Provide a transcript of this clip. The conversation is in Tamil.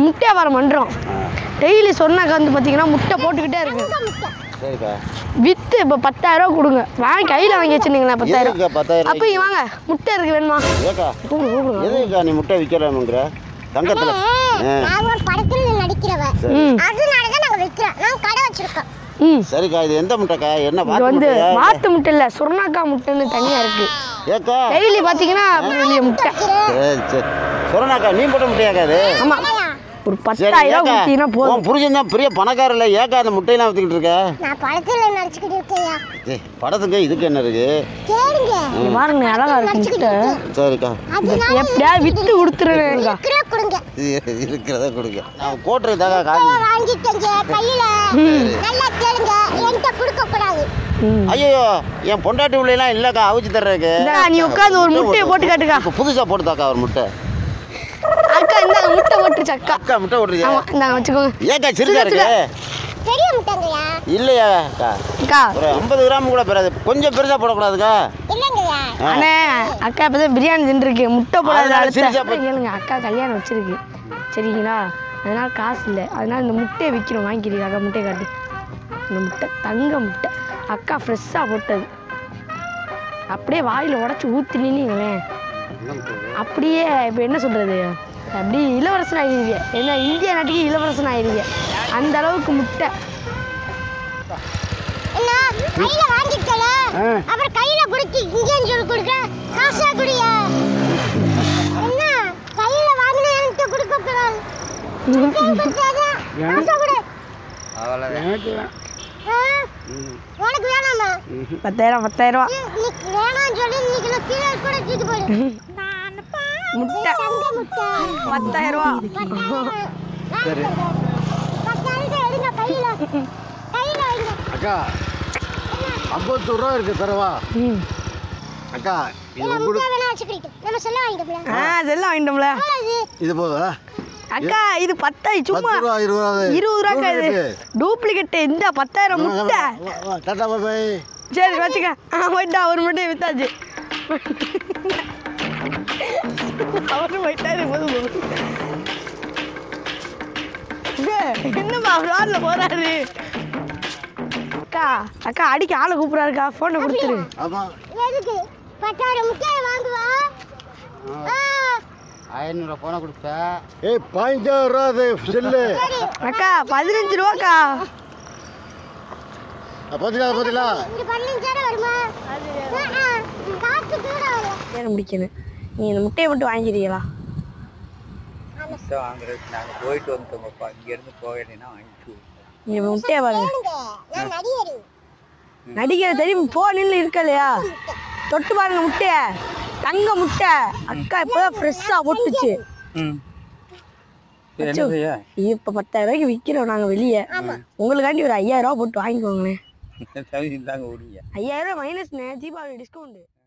முட்டை வியாபாரம் பண்ணுறோம் டெய்லி சொன்னாக்க வந்து பார்த்தீங்கன்னா முட்டை போட்டுக்கிட்டே இருக்கு சரிக்கா வித்து இப்போ பத்தாயிரம் கொடுங்க வாங்கி கையில் வாங்கி வச்சுருந்தீங்களா பத்தாயிரம் எதுக்குக்கா பத்தாயிரம் அப்போ இங்க வாங்க முட்டை இருக்கு வேணுமா ஏக்கா கூப்பிடு கூப்பிடு எதுக்குக்கா நீ முட்டை விற்கலாமுங்கிற தங்கத்தில் ஆ நான் ஒரு படத்துல நடிக்கிறவ சரி அதனாலதான் நாங்க விக்கிறோம் நாங்க கடை வச்சிருக்கோம் ம் சரிக்கா இது எந்த முட்டைக்கா என்ன இது வாத்து வந்து முட்டையா? வாத்து முட்டை இல்லை சுர்ணாக்கா முட்டைன்னு தனியாக இருக்கு ஏக்கா டெய்லி பார்த்தீங்கன்னா வெளியே முட்டை சரி சரி சொரணாக்கா நீ போட்ட முட்டையாக்கா அது ஆமாம் ஒரு சரி பத்தாயிரம் ஏக்கா கொடுத்தீங்கன்னா போதும் உன் புருஷன் தான் பெரிய பணக்காரர் இல்லை ஏக்கா அந்த முட்டையெல்லாம் வித்துக்கிட்டு இருக்க நான் படத்துல நடிச்சுக்கிட்டு இருக்கேயா ஏய் படத்துக்கு இதுக்கு என்ன இருக்கு கேளுங்க இங்க பாருங்க அழகா இருக்கு முட்டை சரிக்கா அதனால எப்படியாவது வித்து கொடுத்துருவேங்க கிலோ கொடுங்க இது இருக்கிறத கொடுங்க நான் கோட்டுறதுக்காக காசு வாங்கிட்டேங்க கையில நல்லா கேளுங்க என்கிட்ட கொடுக்க கூடாது ஐயோ என் பொண்டாட்டி உள்ளலாம் இல்லைக்கா அவிச்சு தர்றதுக்கு நீ உட்காந்து ஒரு முட்டையை போட்டு காட்டுக்கா இப்போ புதுசாக போட்டுதாக்கா ஒரு முட்டை அக்கா இந்த முட்டை போட்டுருச்சு அக்கா அக்கா முட்டை ஓட்டுறியா ஆமா இந்தாங்க வச்சுக்கோங்க ஏக்கா சிறுசா இருக்கு பெரிய முட்டைங்கய்யா இல்லையா அக்கா அக்கா ஒரு ஐம்பது கிராம் கூட பெறாது கொஞ்சம் பெருசாக போடக்கூடாதுக்கா இல்லைங்கய்யா அண்ணே அக்கா இப்போ தான் பிரியாணி தின்றுருக்கு முட்டை போடாத அதனால அடுத்த சிரிச்சா போச்சு. கேளுங்க அக்கா கல்யாணம் வச்சிருக்கு சரிங்களா அதனால காசு இல்லை அதனால இந்த முட்டையை விற்கிறோம் வாங்கிக்கிறீங்க அக்கா முட்டையை காட்டு இந்த முட்டை தங்க முட்டை அக்கா ஃப்ரெஷ்ஷாக போட்டது அப்படியே வாயில் உடச்சி ஊற்றினீங்களேன் அப்படியே இப்போ என்ன சொல்கிறது அப்படியே இளவரசன் ஆகிடுவீங்க என்ன இந்திய நாட்டுக்கு இளவரசன் ஆகிடுவீங்க அந்த அளவுக்கு முட்டை என்ன கையில வாங்கிட்டல அப்புறம் கையில குடுத்து இங்கேன்னு சொல்லி கொடுக்க காசா குடிய என்ன கையில வாங்கினா என்கிட்ட கொடுக்க கூடாது காசா குடு ஆ? உனக்கு வேணாமா பத்தாயிரம் பத்தாயிரம் ரூபா இன்னைக்கு வேணாம்னு சொல்லி இன்னைக்கு நான் கீழே கூட தூக்கி போடு முட்டை தங்க முட்டை பத்தாயிரம் ரூபா சரி பத்தாயிரம் எடுங்க கையில கையில வைங்க அக்கா ஐம்பத்தூறு ரூபா இருக்கு தரவா ம் அக்கா இது இல்ல உங்களுக்கு முட்டை வேணா வச்சுக்கிட்டு நம்ம சொல்ல வாங்கிக்கலாம் ஆ அதெல்லாம் வாங்கிட்டோம்ல இது போதா அக்கா இது பத்தாய் சும்மா பத்து ரூபா இருபது ரூபா இருபது ரூபாக்கா இது Duplicate. டூப்ளிகேட் இந்த பத்தாயிரம் முட்டை வா, வா, டாடா பாய் பாய் சரி வச்சுக்க ஆ போயிட்டா ஒரு முட்டையை வித்தாச்சு அவரு போயிட்டாரு போதும் போதும் ஏய், என்னம்மா ரோட்ல போறாரு அக்கா அக்கா அடிக்க ஆளை கூப்பிடாருக்கா போனை கொடுத்துரு ஆமா எதுக்கு பத்தாயிரம் முட்டையை வாங்குவா ஆ, ஐநூறுரூவா போன கொடுத்தா ஏய் பதினஞ்சாயிரம் ரூபா அது செல்லு அக்கா பதினஞ்சு ரூபாக்கா பார்த்தீங்களா பார்த்தீங்களா இங்க பதினஞ்சாயிரம் வருமா ஆ, ஆ, காசு கூட வரும் ஏன் முடிக்கணும் நீ இந்த முட்டையை மட்டும் வாங்கிக்கிறீங்களா வாங்குறதுக்கு நாங்கள் போயிட்டு வந்துட்டோங்கப்பா இங்கேருந்து போக வேண்டியனா வாங்கிட்டு நீ முட்டையை பாருங்க கேளுங்க, நான் நடிகர் நடிகர் தெரியும் போனில் இருக்கலையா தொட்டு பாருங்க முட்டைய தங்க முட்டை அக்கா இப்பதான் ஃப்ரெஷ்ஷா போட்டுச்சு ம் சரி, என்ன செய்ய இது இப்ப பத்தாயிரம் ரூபாய்க்கு விக்கிறோம் நாங்க வெளியே உங்களுக்காண்டி ஒரு ஐயாயிரம் ரூபாய் போட்டு வாங்கிக்கோங்களேன் சரி தாங்க ஓடிங்க ஐயாயிரம் ரூபாய் மைனஸ்ண்ணே தீபாவளி டிஸ்கவுண்ட்